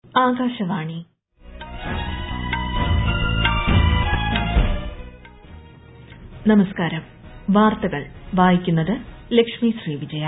ആകാശവാണി നമസ്കാരം വാർത്തകൾ വായിക്കുന്നത് ലക്ഷ്മി ശ്രീ വിജയ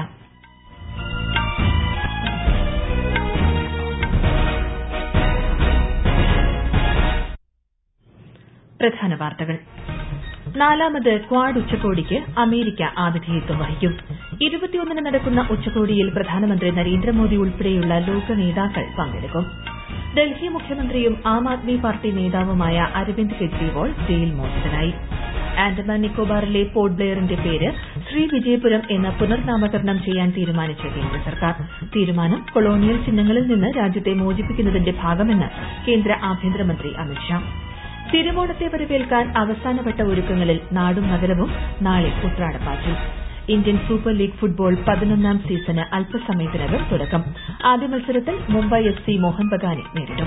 പ്രധാന വാർത്തകൾ നാലാമത് ക്വാഡ് ഉച്ചകോടിക്ക് അമേരിക്ക ആതിഥേയത്വം വഹിക്കും ഇരുപത്തിയൊന്നിന് നടക്കുന്ന ഉച്ചകോടിയിൽ പ്രധാനമന്ത്രി നരേന്ദ്രമോദി ഉൾപ്പെടെയുള്ള ലോക നേതാക്കൾ പങ്കെടുക്കും ഡൽഹി മുഖ്യമന്ത്രിയും ആം ആദ്മി പാർട്ടി നേതാവുമായ അരവിന്ദ് കെജ്രിവാൾ ജയിൽ മോചിതനായി ആൻഡമാൻ നിക്കോബാറിലെ പോർട്ട് ബ്ലെയറിന്റെ പേര് ശ്രീ വിജയപുരം എന്ന് പുനർനാമകരണം ചെയ്യാൻ തീരുമാനിച്ച കേന്ദ്ര സർക്കാർ തീരുമാനം കൊളോണിയൽ ചിഹ്നങ്ങളിൽ നിന്ന് രാജ്യത്തെ മോചിപ്പിക്കുന്നതിന്റെ ഭാഗമെന്ന് കേന്ദ്ര ആഭ്യന്തരമന്ത്രി അമിത്ഷാ തിരുവോണത്തെ വരവേൽക്കാൻ അവസാനവട്ട ഒരുക്കങ്ങളിൽ നാടും നഗരവും നാളെ ഉത്രാടപ്പാച്ചിൽ ഇന്ത്യൻ സൂപ്പർ ലീഗ് ഫുട്ബോൾ പതിനൊന്നാം സീസണ് അല്പസമയത്തിനകം തുടക്കം ആദ്യ മത്സരത്തിൽ മുംബൈ എഫ് സി മോഹൻ ബഗാനെ നേരിടും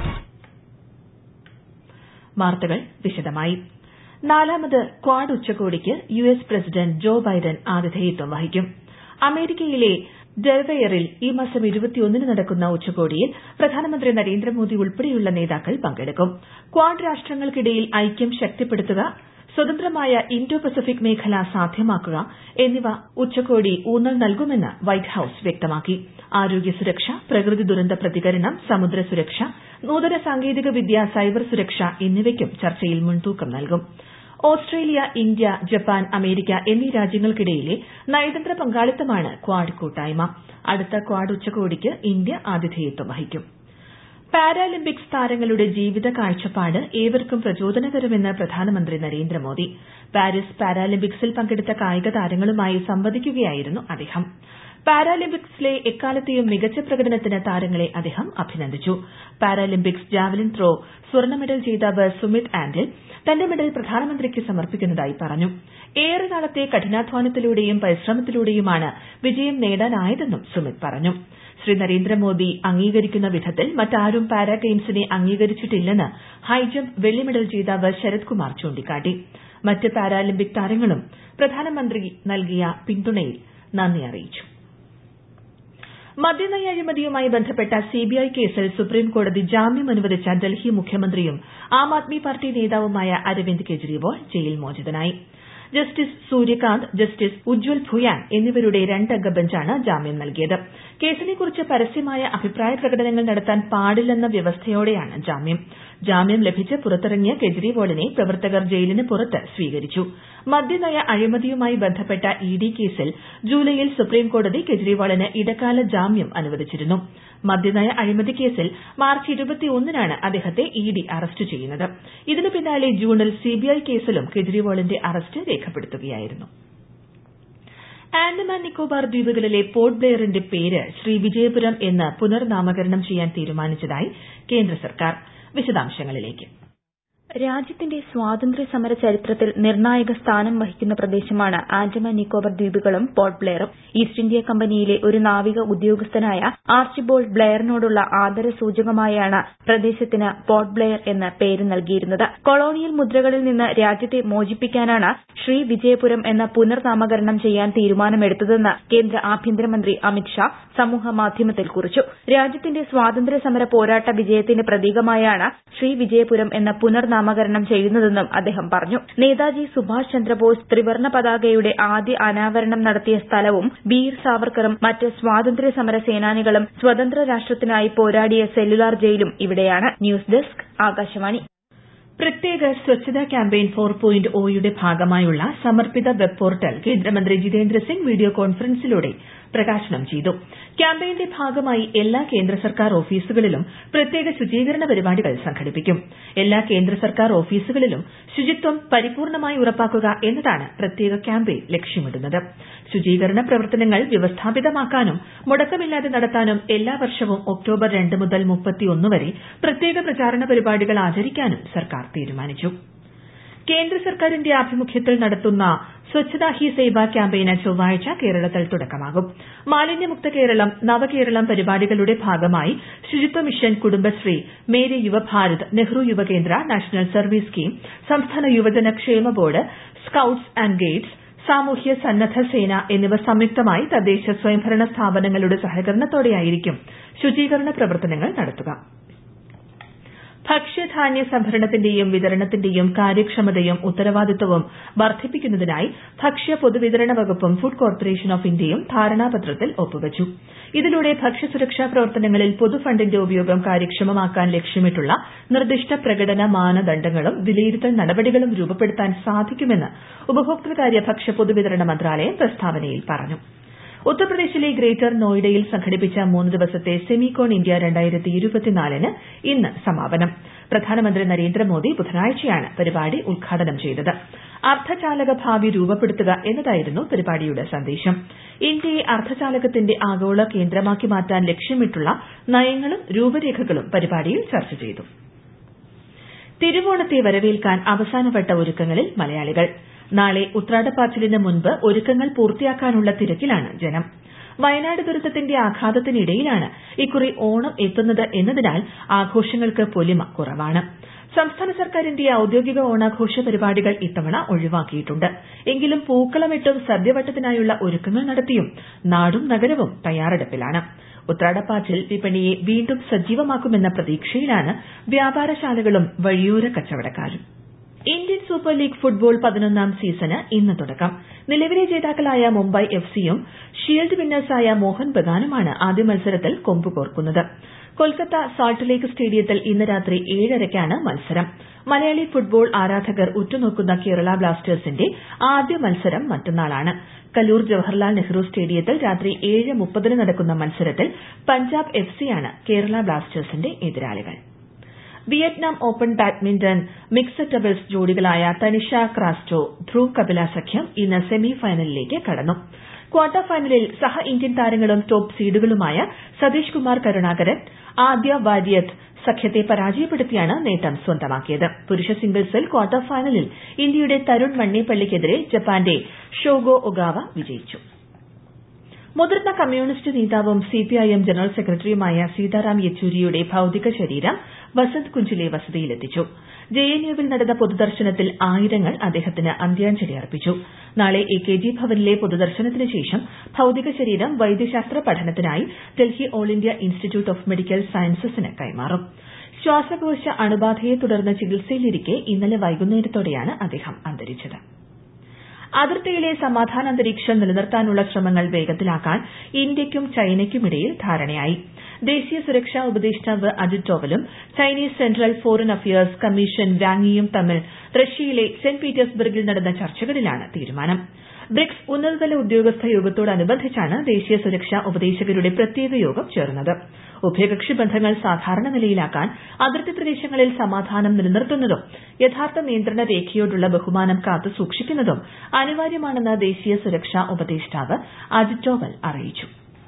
വാർത്തകൾ വിശദമായി നാലാമത് ക്വാഡ് ഉച്ചകോടിക്ക് U S president Joe Biden ആതിഥേയത്വം വഹിക്കും അമേരിക്കയിലെ ഡെൽവെയറിൽ ഈ മാസം ഇരുപത്തിയൊന്നിന് നടക്കുന്ന ഉച്ചകോടിയിൽ പ്രധാനമന്ത്രി നരേന്ദ്രമോദി ഉൾപ്പെടെയുള്ള നേതാക്കൾ പങ്കെടുക്കും ക്വാഡ് രാഷ്ട്രങ്ങൾക്കിടയിൽ ഐക്യം ശക്തിപ്പെടുത്തുക സ്വതന്ത്രമായ ഇൻഡോ പസഫിക് മേഖല സാധ്യമാക്കുക എന്നിവ ഉച്ചകോടി ഊന്നൽ നൽകുമെന്ന് വൈറ്റ് ഹൌസ് വ്യക്തമാക്കി ആരോഗ്യ സുരക്ഷ പ്രകൃതി ദുരന്ത പ്രതികരണം സമുദ്ര സുരക്ഷ നൂതന സാങ്കേതിക വിദ്യ സൈബർ സുരക്ഷ എന്നിവയ്ക്കും ചർച്ചയിൽ മുൻതൂക്കം നൽകും ഓസ്ട്രേലിയ ഇന്ത്യ ജപ്പാൻ അമേരിക്ക എന്നീ രാജ്യങ്ങൾക്കിടയിലെ നയതന്ത്ര പങ്കാളിത്തമാണ് ക്വാഡ് കൂട്ടായ്മ അടുത്ത ക്വാഡ് ഉച്ചകോടിക്ക് ഇന്ത്യ ആതിഥേയത്വം വഹിക്കും പാരാലിമ്പിക്സ് താരങ്ങളുടെ ജീവിത കാഴ്ചപ്പാട് ഏവർക്കും പ്രചോദനകരമെന്ന് പ്രധാനമന്ത്രി നരേന്ദ്രമോദി പാരീസ് പാരാലിമ്പിക്സിൽ പങ്കെടുത്ത കായിക താരങ്ങളുമായി സംവദിക്കുകയായിരുന്നു അദ്ദേഹം പാരാലിമ്പിക്സിലെ എക്കാലത്തെയും മികച്ച പ്രകടനത്തിന് താരങ്ങളെ അദ്ദേഹം അഭിനന്ദിച്ചു പാരാലിമ്പിക്സ് ജാവലിൻ ത്രോ സ്വർണ്ണ മെഡൽ ജേതാവ് സുമിത് ആന്റിൽ തന്റെ മെഡൽ പ്രധാനമന്ത്രിക്ക് സമർപ്പിക്കുന്നതായി പറഞ്ഞു ഏറെ നാളത്തെ കഠിനാധ്വാനത്തിലൂടെയും പരിശ്രമത്തിലൂടെയുമാണ് വിജയം നേടാനായതെന്നും സുമിത് പറഞ്ഞു ശ്രീ നരേന്ദ്രമോദി അംഗീകരിക്കുന്ന വിധത്തിൽ മറ്റാരും പാരാ ഗെയിംസിനെ അംഗീകരിച്ചിട്ടില്ലെന്ന് ഹൈജംപ് വെള്ളി മെഡൽ ജേതാവ് ശരത് കുമാർ ചൂണ്ടിക്കാട്ടി മറ്റ് പാരാലിമ്പിക് താരങ്ങളും പ്രധാനമന്ത്രി നൽകിയ പിന്തുണയിൽ നന്ദി അറിയിച്ചു മദ്യനയ അഴിമതിയുമായി ബന്ധപ്പെട്ട സിബിഐ കേസിൽ സുപ്രീംകോടതി ജാമ്യം അനുവദിച്ച ഡൽഹി മുഖ്യമന്ത്രിയും ആം ആദ്മി പാർട്ടി നേതാവുമായ അരവിന്ദ് കെജ്രിവാൾ ജയിൽ മോചിതനായി ജസ്റ്റിസ് സൂര്യകാന്ത് ജസ്റ്റിസ് ഉജ്വൽ ഭുയാൻ എന്നിവരുടെ രണ്ടംഗ ബെഞ്ചാണ് ജാമ്യം നൽകിയത് കേസിനെക്കുറിച്ച് പരസ്യമായ അഭിപ്രായ പ്രകടനങ്ങൾ നടത്താൻ പാടില്ലെന്ന വ്യവസ്ഥയോടെയാണ് ജാമ്യം ജാമ്യം ലഭിച്ച് പുറത്തിറങ്ങിയ കെജ്രിവാളിനെ പ്രവർത്തകർ ജയിലിന് പുറത്ത് സ്വീകരിച്ചു മദ്യനയ അഴിമതിയുമായി ബന്ധപ്പെട്ട ഇ ഡി കേസിൽ ജൂലൈയിൽ സുപ്രീംകോടതി കെജ്രിവാളിന് ഇടക്കാല ജാമ്യം അനുവദിച്ചിരുന്നു മദ്യനയ അഴിമതി കേസിൽ മാർച്ച് ഇരുപത്തിയൊന്നിനാണ് അദ്ദേഹത്തെ ഇ ഡി അറസ്റ്റ് ചെയ്യുന്നത് ഇതിന് പിന്നാലെ ജൂണിൽ സിബിഐ കേസിലും കെജ്രിവാളിന്റെ അറസ്റ്റ് രേഖപ്പെടുത്തുകയായിരുന്നു ആൻഡമാൻ നിക്കോബാർ ദ്വീപുകളിലെ പോർട്ട് ബ്ലെയറിന്റെ പേര് ശ്രീ വിജയപുരം എന്ന് പുനർനാമകരണം ചെയ്യാൻ തീരുമാനിച്ചതായി കേന്ദ്ര സർക്കാർ വിശദാംശങ്ങളിലേക്ക് രാജ്യത്തിന്റെ സ്വാതന്ത്ര്യ സമര ചരിത്രത്തിൽ നിർണായക സ്ഥാനം വഹിക്കുന്ന പ്രദേശമാണ് ആൻഡമാൻ നിക്കോബർ ദ്വീപുകളും പോർട്ട് ബ്ലെയറും ഈസ്റ്റ് ഇന്ത്യ കമ്പനിയിലെ ഒരു നാവിക ഉദ്യോഗസ്ഥനായ ആർച്ചിബോൾഡ് ബ്ലെയറിനോടുള്ള ആദര സൂചകമായാണ് പ്രദേശത്തിന് പോർട്ട് ബ്ലെയർ എന്ന് പേര് നൽകിയിരുന്നത് കൊളോണിയൽ മുദ്രകളിൽ നിന്ന് രാജ്യത്തെ മോചിപ്പിക്കാനാണ് ശ്രീ വിജയപുരം എന്ന പുനർനാമകരണം ചെയ്യാൻ തീരുമാനമെടുത്തതെന്ന് കേന്ദ്ര ആഭ്യന്തരമന്ത്രി അമിത്ഷാ സമൂഹ മാധ്യമത്തിൽ കുറിച്ചു രാജ്യത്തിന്റെ സ്വാതന്ത്ര്യ സമര പോരാട്ട വിജയത്തിന്റെ പ്രതീകമായാണ് ശ്രീ വിജയപുരം എന്ന പുനർനാമ നാമകരണം ചെയ്യുന്നതെന്നും അദ്ദേഹം പറഞ്ഞു നേതാജി സുഭാഷ് ചന്ദ്രബോസ് ത്രിവർണ്ണ പതാകയുടെ ആദ്യ അനാവരണം നടത്തിയ സ്ഥലവും ബീർ സാവർക്കറും മറ്റ് സ്വാതന്ത്ര്യ സമര സേനാനികളും സ്വതന്ത്ര രാഷ്ട്രത്തിനായി പോരാടിയ സെല്ലുലാർ ജയിലും ഇവിടെയാണ് ന്യൂസ് ഡെസ്ക് ആകാശവാണി പ്രത്യേക സ്വച്ഛതാ ക്യാമ്പയിൻ ഫോർ പോയിന്റ് ഒയുടെ ഭാഗമായുള്ള സമർപ്പിത വെബ് പോർട്ടൽ കേന്ദ്രമന്ത്രി ജിതേന്ദ്ര സിംഗ് വീഡിയോ കോൺഫറൻസിലൂടെ പ്രകാശനം ചെയ്തു ക്യാമ്പയിന്റെ ഭാഗമായി എല്ലാ കേന്ദ്ര സർക്കാർ ഓഫീസുകളിലും പ്രത്യേക ശുചീകരണ പരിപാടികൾ സംഘടിപ്പിക്കും എല്ലാ കേന്ദ്ര സർക്കാർ ഓഫീസുകളിലും ശുചിത്വം പരിപൂർണമായി ഉറപ്പാക്കുക എന്നതാണ് പ്രത്യേക ക്യാമ്പയിൻ ലക്ഷ്യമിടുന്നത് ശുചീകരണ പ്രവർത്തനങ്ങൾ വ്യവസ്ഥാപിതമാക്കാനും മുടക്കമില്ലാതെ നടത്താനും എല്ലാ വർഷവും ഒക്ടോബർ രണ്ട് മുതൽ മുപ്പത്തിയൊന്ന് വരെ പ്രത്യേക പ്രചാരണ പരിപാടികൾ ആചരിക്കാനും സർക്കാർ തീരുമാനിച്ചു കേന്ദ്ര സർക്കാരിന്റെ ആഭിമുഖ്യത്തിൽ നടത്തുന്ന സ്വച്ഛതാ ഹി സേവ ക്യാമ്പയിന് ചൊവ്വാഴ്ച കേരളത്തിൽ തുടക്കമാകും മാലിന്യമുക്ത കേരളം നവകേരളം പരിപാടികളുടെ ഭാഗമായി ശുചിത്വ mission Kudumbashree Meri Yuvabharat Nehru Yuvakendra national service scheme സംസ്ഥാന യുവജന ക്ഷേമ ബോർഡ് സ്കൌട്ട്സ് ആന്റ് ഗൈഡ്സ് സാമൂഹ്യ സന്നദ്ധ സേന എന്നിവ സംയുക്തമായി തദ്ദേശ സ്വയംഭരണ സ്ഥാപനങ്ങളുടെ സഹകരണത്തോടെയായിരിക്കും ശുചീകരണ പ്രവർത്തനങ്ങൾ നടത്തുക ഭക്ഷ്യധാന്യ സംഭരണത്തിന്റെയും വിതരണത്തിന്റെയും കാര്യക്ഷമതയും ഉത്തരവാദിത്തവും വർദ്ധിപ്പിക്കുന്നതിനായി ഭക്ഷ്യ പൊതുവിതരണ വകുപ്പും ഫുഡ് കോർപ്പറേഷൻ ഓഫ് ഇന്ത്യയും ധാരണാപത്രത്തിൽ ഒപ്പുവച്ചു ഇതിലൂടെ ഭക്ഷ്യസുരക്ഷാ പ്രവർത്തനങ്ങളിൽ പൊതുഫണ്ടിന്റെ ഉപയോഗം കാര്യക്ഷമമാക്കാൻ ലക്ഷ്യമിട്ടുള്ള നിർദ്ദിഷ്ട പ്രകടന മാനദണ്ഡങ്ങളും വിലയിരുത്തൽ നടപടികളും രൂപപ്പെടുത്താൻ സാധിക്കുമെന്ന് ഉപഭോക്തൃകാര്യ ഭക്ഷ്യ പൊതുവിതരണ മന്ത്രാലയം പ്രസ്താവനയിൽ പറഞ്ഞു ഉത്തർപ്രദേശിലെ ഗ്രേറ്റർ നോയിഡയിൽ സംഘടിപ്പിച്ച മൂന്ന് ദിവസത്തെ സെമികോൺ ഇന്ത്യ ന് ഇന്ന് സമാപനം പ്രധാനമന്ത്രി നരേന്ദ്രമോദി ബുധനാഴ്ചയാണ് പരിപാടി ഉദ്ഘാടനം ചെയ്തത് അർദ്ധചാലക ഭാവി രൂപപ്പെടുത്തുക എന്നതായിരുന്നു പരിപാടിയുടെ സന്ദേശം ഇന്ത്യയെ അർദ്ധചാലകത്തിന്റെ ആഗോള കേന്ദ്രമാക്കി മാറ്റാൻ ലക്ഷ്യമിട്ടുള്ള നയങ്ങളും രൂപരേഖകളും പരിപാടിയിൽ ചർച്ച ചെയ്തു തിരുവോണത്തെ വരവേൽക്കാൻ അവസാനവട്ട ഒരുക്കങ്ങളിൽ മലയാളികൾ നാളെ ഉത്രാടപ്പാച്ചിലിന് മുൻപ് ഒരുക്കങ്ങൾ പൂർത്തിയാക്കാനുള്ള തിരക്കിലാണ് ജനം വയനാട് ദുരന്തത്തിന്റെ ആഘാതത്തിനിടയിലാണ് ഇക്കുറി ഓണം എത്തുന്നത് എന്നതിനാൽ ആഘോഷങ്ങൾക്ക് പൊലിമ കുറവാണ് സംസ്ഥാന സർക്കാരിന്റെ ഔദ്യോഗിക ഓണാഘോഷ പരിപാടികൾ ഇത്തവണ ഒഴിവാക്കിയിട്ടുണ്ട് എങ്കിലും പൂക്കളമിട്ടും സദ്യവട്ടത്തിനായുള്ള ഒരുക്കങ്ങൾ നടത്തിയും നാടും നഗരവും തയ്യാറെടുപ്പിലാണ് ഉത്രാടപ്പാച്ചിൽ വിപണിയെ വീണ്ടും സജീവമാക്കുമെന്ന പ്രതീക്ഷയിലാണ് വ്യാപാരശാലകളും വഴിയോര കച്ചവടക്കാരും ഇന്ത്യൻ സൂപ്പർ ലീഗ് ഫുട്ബോൾ പതിനൊന്നാം സീസണ് ഇന്ന് തുടക്കം നിലവിലെ ജേതാക്കളായ മുംബൈ എഫ് സിയും ഷീൽഡ് വിന്നേഴ്സായ മോഹൻ ബഗാനുമാണ് ആദ്യ മത്സരത്തിൽ കൊമ്പുകോർക്കുന്നത് കൊൽക്കത്ത സാൾട്ട് ലേക്ക് സ്റ്റേഡിയത്തിൽ ഇന്ന് രാത്രി ഏഴരയ്ക്കാണ് മത്സരം മലയാളി ഫുട്ബോൾ ആരാധകർ ഉറ്റുനോക്കുന്ന കേരള ബ്ലാസ്റ്റേഴ്സിന്റെ ആദ്യ മത്സരം മറ്റന്നാളാണ് കല്ലൂർ ജവഹർലാൽ നെഹ്റു സ്റ്റേഡിയത്തിൽ രാത്രി ഏഴ് മുപ്പതിന് നടക്കുന്ന മത്സരത്തിൽ പഞ്ചാബ് എഫ് സിയാണ് കേരള ബ്ലാസ്റ്റേഴ്സിന്റെ എതിരാളികൾ Vietnam open badminton mixed doubles ജോഡികളായ തനിഷ ക്രാസ്റ്റോ ധ്രുവ് കപില സഖ്യം ഇന്ന് സെമി ഫൈനലിലേക്ക് കടന്നു ക്വാർട്ടർ ഫൈനലിൽ സഹ ഇന്ത്യൻ താരങ്ങളും ടോപ്പ് സീഡുകളുമായ സതീഷ് കുമാർ കരുണാകരൻ ആദ്യ വാര്യത്ത് സഖ്യത്തെ പരാജയപ്പെടുത്തിയാണ് നേട്ടം സ്വന്തമാക്കിയത് പുരുഷ സിംഗിൾസിൽ ക്വാർട്ടർ ഫൈനലിൽ ഇന്ത്യയുടെ തരുൺ മണ്ണേപ്പള്ളിക്കെതിരെ ജപ്പാന്റെ ഷോഗോ ഒഗാവ വിജയിച്ചു മുതിർന്ന കമ്മ്യൂണിസ്റ്റ് നേതാവും സിപിഐഎം ജനറൽ സെക്രട്ടറിയുമായ സീതാറാം യെച്ചൂരിയുടെ ഭൌതിക ശരീരം വസന്ത് കുഞ്ചിലെ വസതിയിലെത്തിച്ചു ജെഎൻയുവിൽ നടന്ന പൊതുദർശനത്തിൽ ആയിരങ്ങൾ അദ്ദേഹത്തിന് അന്ത്യാഞ്ജലി അർപ്പിച്ചു നാളെ എ കെ ജി ഭവനിലെ പൊതുദർശനത്തിന് ശേഷം ഭൌതിക ശരീരം വൈദ്യശാസ്ത്ര പഠനത്തിനായി Delhi all India institute of medical സയൻസസിന് കൈമാറും ശ്വാസകോശ അണുബാധയെ തുടർന്ന് ചികിത്സയിലിരിക്കെ ഇന്നലെ വൈകുന്നേരത്തോടെയാണ് അദ്ദേഹം അന്തരിച്ചത് അതിർത്തിയിലെ സമാധാന അന്തരീക്ഷം നിലനിർത്താനുള്ള ശ്രമങ്ങൾ വേഗത്തിലാക്കാൻ ഇന്ത്യയ്ക്കും ചൈനയ്ക്കുമിടയിൽ ധാരണയായി ദേശീയ സുരക്ഷാ ഉപദേഷ്ടാവ് അജിത് ഡോവലും Chinese central foreign affairs commission വാങ്ങിയും തമ്മിൽ റഷ്യയിലെ സെന്റ് പീറ്റേഴ്സ്ബർഗിൽ നടന്ന ചർച്ചകളിലാണ് തീരുമാനം ബ്രിക്സ് ഉന്നതതല ഉദ്യോഗസ്ഥ യോഗത്തോടനുബന്ധിച്ചാണ് ദേശീയ സുരക്ഷാ ഉപദേശകരുടെ പ്രത്യേക യോഗം ചേർന്നത് ഉഭയകക്ഷി ബന്ധങ്ങൾ സാധാരണ നിലയിലാക്കാൻ അതിർത്തി പ്രദേശങ്ങളിൽ സമാധാനം നിലനിർത്തുന്നതും യഥാർത്ഥ നിയന്ത്രണ രേഖയോടുള്ള ബഹുമാനം കാത്തുസൂക്ഷിക്കുന്നതും അനിവാര്യമാണെന്ന് ദേശീയ സുരക്ഷാ ഉപദേഷ്ടാവ് അജിത് ഡോവൽ അറിയിച്ചു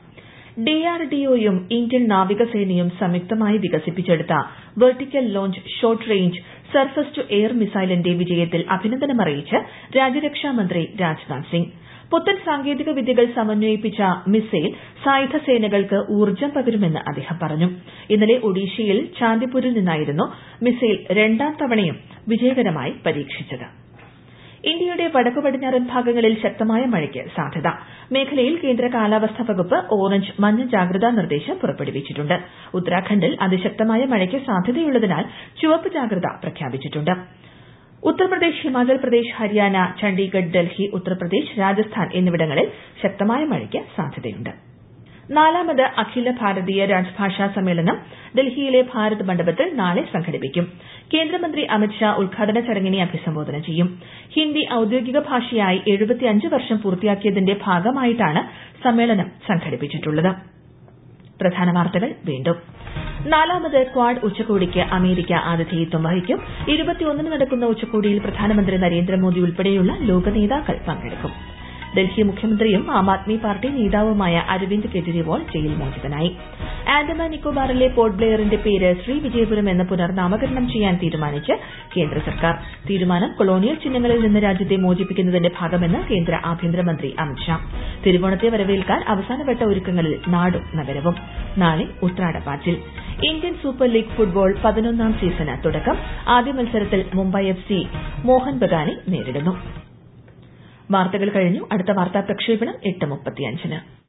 ഡിആർഡിഒയും ഇന്ത്യൻ നാവികസേനയും സംയുക്തമായി വികസിപ്പിച്ചെടുത്ത vertical launch short range surface to air മിസൈലിന്റെ വിജയത്തിൽ അഭിനന്ദനമറിയിച്ച് രാജ്യരക്ഷാമന്ത്രി രാജ്നാഥ് സിംഗ് പുത്തൻ സാങ്കേതിക വിദ്യകൾ സമന്വയിപ്പിച്ച മിസൈൽ സായുധ സേനകൾക്ക് ഊർജ്ജം പകരുമെന്ന് അദ്ദേഹം പറഞ്ഞു ഇന്നലെ ഒഡീഷയിൽ ചാന്ദിപൂരിൽ നിന്നായിരുന്നു മിസൈൽ രണ്ടാം തവണയും വിജയകരമായി പരീക്ഷിച്ചത് ഇന്ത്യയുടെ വടക്കു പടിഞ്ഞാറൻ ഭാഗങ്ങളിൽ ശക്തമായ മഴയ്ക്ക് സാധ്യത മേഖലയിൽ കേന്ദ്ര കാലാവസ്ഥാ വകുപ്പ് ഓറഞ്ച് മഞ്ഞ ജാഗ്രതാ നിർദ്ദേശം പുറപ്പെടുവിച്ചിട്ടുണ്ട് ഉത്തരാഖണ്ഡിൽ അതിശക്തമായ മഴയ്ക്ക് സാധ്യതയുള്ളതിനാൽ ചുവപ്പ് ജാഗ്രത പ്രഖ്യാപിച്ചിട്ടുണ്ട് ഉത്തർപ്രദേശ് ഹിമാചൽ പ്രദേശ് ഹരിയാന ചണ്ഡീഗഡ് ഡൽഹി ഉത്തർപ്രദേശ് രാജസ്ഥാൻ എന്നിവിടങ്ങളിൽ ശക്തമായ മഴയ്ക്ക് സാധ്യതയുണ്ട് നാലാമത് അഖില ഭാരതീയ രാജ്ഭാഷാ സമ്മേളനം ഡൽഹിയിലെ ഭാരത് മണ്ഡപത്തിൽ നാളെ സംഘടിപ്പിക്കും കേന്ദ്രമന്ത്രി അമിത്ഷാ ഉദ്ഘാടന ചടങ്ങിനെ അഭിസംബോധന ചെയ്യും ഹിന്ദി ഔദ്യോഗിക ഭാഷയായി എഴുപത്തിയഞ്ച് വർഷം പൂർത്തിയാക്കിയതിന്റെ ഭാഗമായിട്ടാണ് സമ്മേളനം സംഘടിപ്പിച്ചിട്ടുള്ളത് പ്രധാന വാർത്തകൾ വീണ്ടും നാലാമത് ക്വാഡ് ഉച്ചകോടിക്ക് അമേരിക്ക ആതിഥേയത്വം വഹിക്കും ഇരുപത്തിയൊന്നിന് നടക്കുന്ന ഉച്ചകോടിയിൽ പ്രധാനമന്ത്രി നരേന്ദ്രമോദി ഉൾപ്പെടെയുള്ള ലോക നേതാക്കൾ പങ്കെടുക്കും ഡൽഹി മുഖ്യമന്ത്രിയും ആം ആദ്മി പാർട്ടി നേതാവുമായ അരവിന്ദ് കെജ്രിവാൾ ജയിൽ മോചിതനായി ആൻഡമാൻ നിക്കോബാറിലെ പോർട്ട് ബ്ലെയറിന്റെ പേര് ശ്രീവിജയപുരം എന്ന് പുനർനാമകരണം ചെയ്യാൻ തീരുമാനിച്ച് കേന്ദ്ര സർക്കാർ തീരുമാനം കൊളോണിയൽ ചിഹ്നങ്ങളിൽ നിന്ന് രാജ്യത്തെ മോചിപ്പിക്കുന്നതിന്റെ ഭാഗമെന്ന് കേന്ദ്ര ആഭ്യന്തരമന്ത്രി അമിത്ഷാ തിരുവോണത്തെ വരവേൽക്കാൻ അവസാനവട്ട ഒരുക്കങ്ങളിൽ നാടും നഗരവും നാളെ ഉത്രാടപ്പാച്ചിൽ ഇന്ത്യൻ സൂപ്പർ ലീഗ് ഫുട്ബോൾ പതിനൊന്നാം സീസണ് തുടക്കം ആദ്യ മത്സരത്തിൽ മുംബൈ എഫ് സി മോഹൻ ബഗാനെ നേരിടുന്നു വാർത്തകൾ കഴിഞ്ഞു അടുത്ത വാർത്താ പ്രക്ഷേപണം എട്ട് മുപ്പത്തിയഞ്ചിന്